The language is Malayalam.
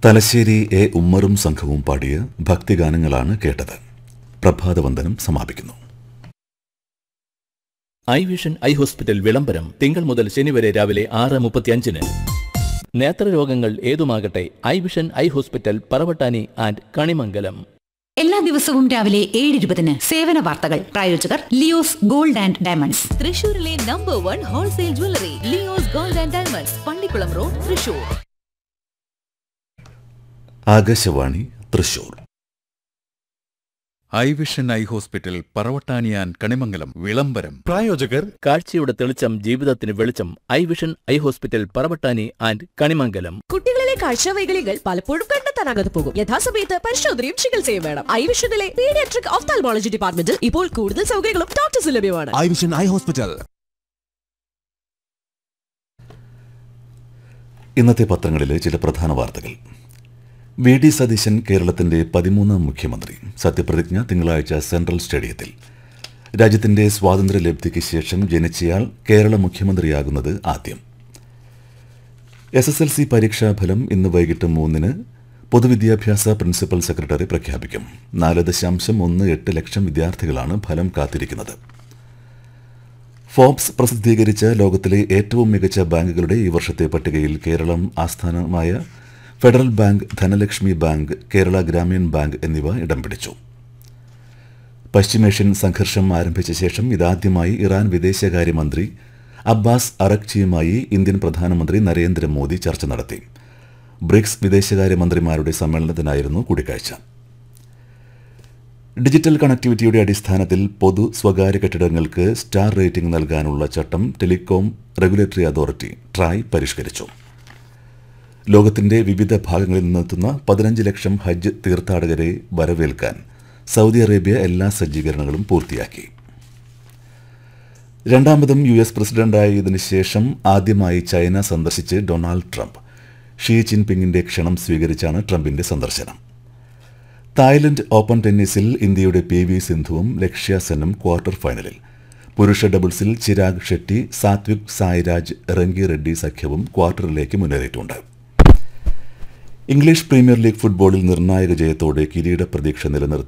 തലശ്ശേരി എ ഉമ്മറും സംഘവും പാടിയ ഭക്തിഗാനങ്ങളാണ് കേട്ടത് പ്രഭാതവന്ദനം സമാപിക്കുന്നു ഐ വിഷൻ ഐ ഹോസ്പിറ്റൽ വിളംബരം തിങ്കൾ മുതൽ ശനി വരെ രാവിലെ ആറ് മുപ്പത്തിയഞ്ചിന് നേത്രരോഗങ്ങൾ ഏതുമാകട്ടെ eye vision eye hospital Paravattani and Kanimangalam എല്ലാ ദിവസവും രാവിലെ ഏഴ് ഇരുപതിന് സേവന വാർത്തകൾ പ്രായോജകർ ലിയോസ് ഗോൾഡ് ആൻഡ് ഡയമണ്ട്സ് തൃശൂരിലെ number one wholesale jewellery Leo's gold and diamonds Pallikkulam road Thrissur Akashvani Thrissur eye vision eye hospital പറവട്ടാനിയാൻ കണിമംഗലം വിളംബരം പ്രായോജകർ കാഴ്ചയുടെ തെളിച്ചം ജീവിതത്തിന് വെളിച്ചം eye vision eye hospital Paravattani and Kanimangalam കുട്ടികളിലെ കാഴ്ചവൈകല്യങ്ങൾ പലപ്പോഴും കണ്ടെത്താനാകാതെ പോകും യഥാസമയത്ത് പരിശോധനയും ചികിത്സയും വേണം ഐവിഷനിലെ പീഡിയാട്രിക് ഓഫ്താൽമോളജി ഡിപ്പാർട്ട്മെന്റിൽ ഇപ്പോൾ കൂടുതൽ സൗകര്യങ്ങളും ഡോക്ടേഴ്സ് ലഭ്യമാണ് ഐ വിഷൻ ഐ ഹോസ്പിറ്റൽ ഇന്നത്തെ പത്രങ്ങളിലെ ചില പ്രധാന വാർത്തകൾ വി ഡി സതീശൻ കേരളത്തിന്റെ പതിമൂന്നാം മുഖ്യമന്ത്രി സത്യപ്രതിജ്ഞ തിങ്കളാഴ്ച സെൻട്രൽ സ്റ്റേഡിയത്തിൽ രാജ്യത്തിന്റെ സ്വാതന്ത്ര്യലബ്ധിക്ക് ശേഷം ജനിച്ചയാൾ കേരള മുഖ്യമന്ത്രിയാകുന്നത് ആദ്യം എസ് എസ് എൽ സി പരീക്ഷാഫലം ഇന്ന് വൈകിട്ട് മൂന്നിന് പൊതുവിദ്യാഭ്യാസ പ്രിൻസിപ്പൽ സെക്രട്ടറി പ്രഖ്യാപിക്കും നാല് ദശാംശം ഒന്ന് എട്ട് ലക്ഷം വിദ്യാർത്ഥികളാണ് ഫലം കാത്തിരിക്കുന്നത് ഫോബ്സ് പ്രസിദ്ധീകരിച്ച ലോകത്തിലെ ഏറ്റവും മികച്ച ബാങ്കുകളുടെ ഈ വർഷത്തെ പട്ടികയിൽ കേരളം ആസ്ഥാനമായ federal bank Dhanlaxmi bank Kerala Gramin bank എന്നിവ ഇടം പിടിച്ചു പശ്ചിമേഷ്യൻ സംഘർഷം ആരംഭിച്ച ശേഷം ഇതാദ്യമായി ഇറാൻ വിദേശകാര്യമന്ത്രി അബ്ബാസ് അറക്ചിയുമായി ഇന്ത്യൻ പ്രധാനമന്ത്രി നരേന്ദ്രമോദി ചർച്ച നടത്തി ബ്രിക്സ് വിദേശകാര്യമന്ത്രിമാരുടെ സമ്മേളനത്തിനായിരുന്നു കൂടിക്കാഴ്ച ഡിജിറ്റൽ കണക്ടിവിറ്റിയുടെ അടിസ്ഥാനത്തിൽ പൊതു സ്വകാര്യ കെട്ടിടങ്ങൾക്ക് സ്റ്റാർ റേറ്റിംഗ് നൽകാനുള്ള ചട്ടം ടെലികോം റെഗുലേറ്ററി അതോറിറ്റി ട്രായ് പരിഷ്കരിച്ചു ലോകത്തിന്റെ വിവിധ ഭാഗങ്ങളിൽ നിന്നെത്തുന്ന പതിനഞ്ച് ലക്ഷം ഹജ്ജ് തീർത്ഥാടകരെ വരവേൽക്കാൻ സൗദി അറേബ്യ എല്ലാ സജ്ജീകരണങ്ങളും പൂർത്തിയാക്കി രണ്ടാമതും യു എസ് പ്രസിഡന്റായതിനു ശേഷം ആദ്യമായി ചൈന സന്ദർശിച്ച് ഡൊണാൾഡ് ട്രംപ് ഷീ ജിൻപിങ്ങിന്റെ ക്ഷണം സ്വീകരിച്ചാണ് ട്രംപിന്റെ സന്ദർശനം തായ്ലൻഡ് ഓപ്പൺ ടെന്നീസിൽ ഇന്ത്യയുടെ പി വി സിന്ധുവും ലക്ഷ്യ സെന്നും ക്വാർട്ടർ ഫൈനലിൽ പുരുഷ ഡബിൾസിൽ ചിരാഗ് ഷെട്ടി സാത്വിക് സായ്രാജ് റങ്കി റെഡ്ഡി സഖ്യവും ക്വാർട്ടറിലേക്ക് മുന്നേറിയിട്ടുണ്ട് ഇംഗ്ലീഷ് പ്രീമിയർ ലീഗ് ഫുട്ബോളിൽ നിർണായക ജയത്തോടെ കിരീട പ്രതീക്ഷ നിലനിർത്തി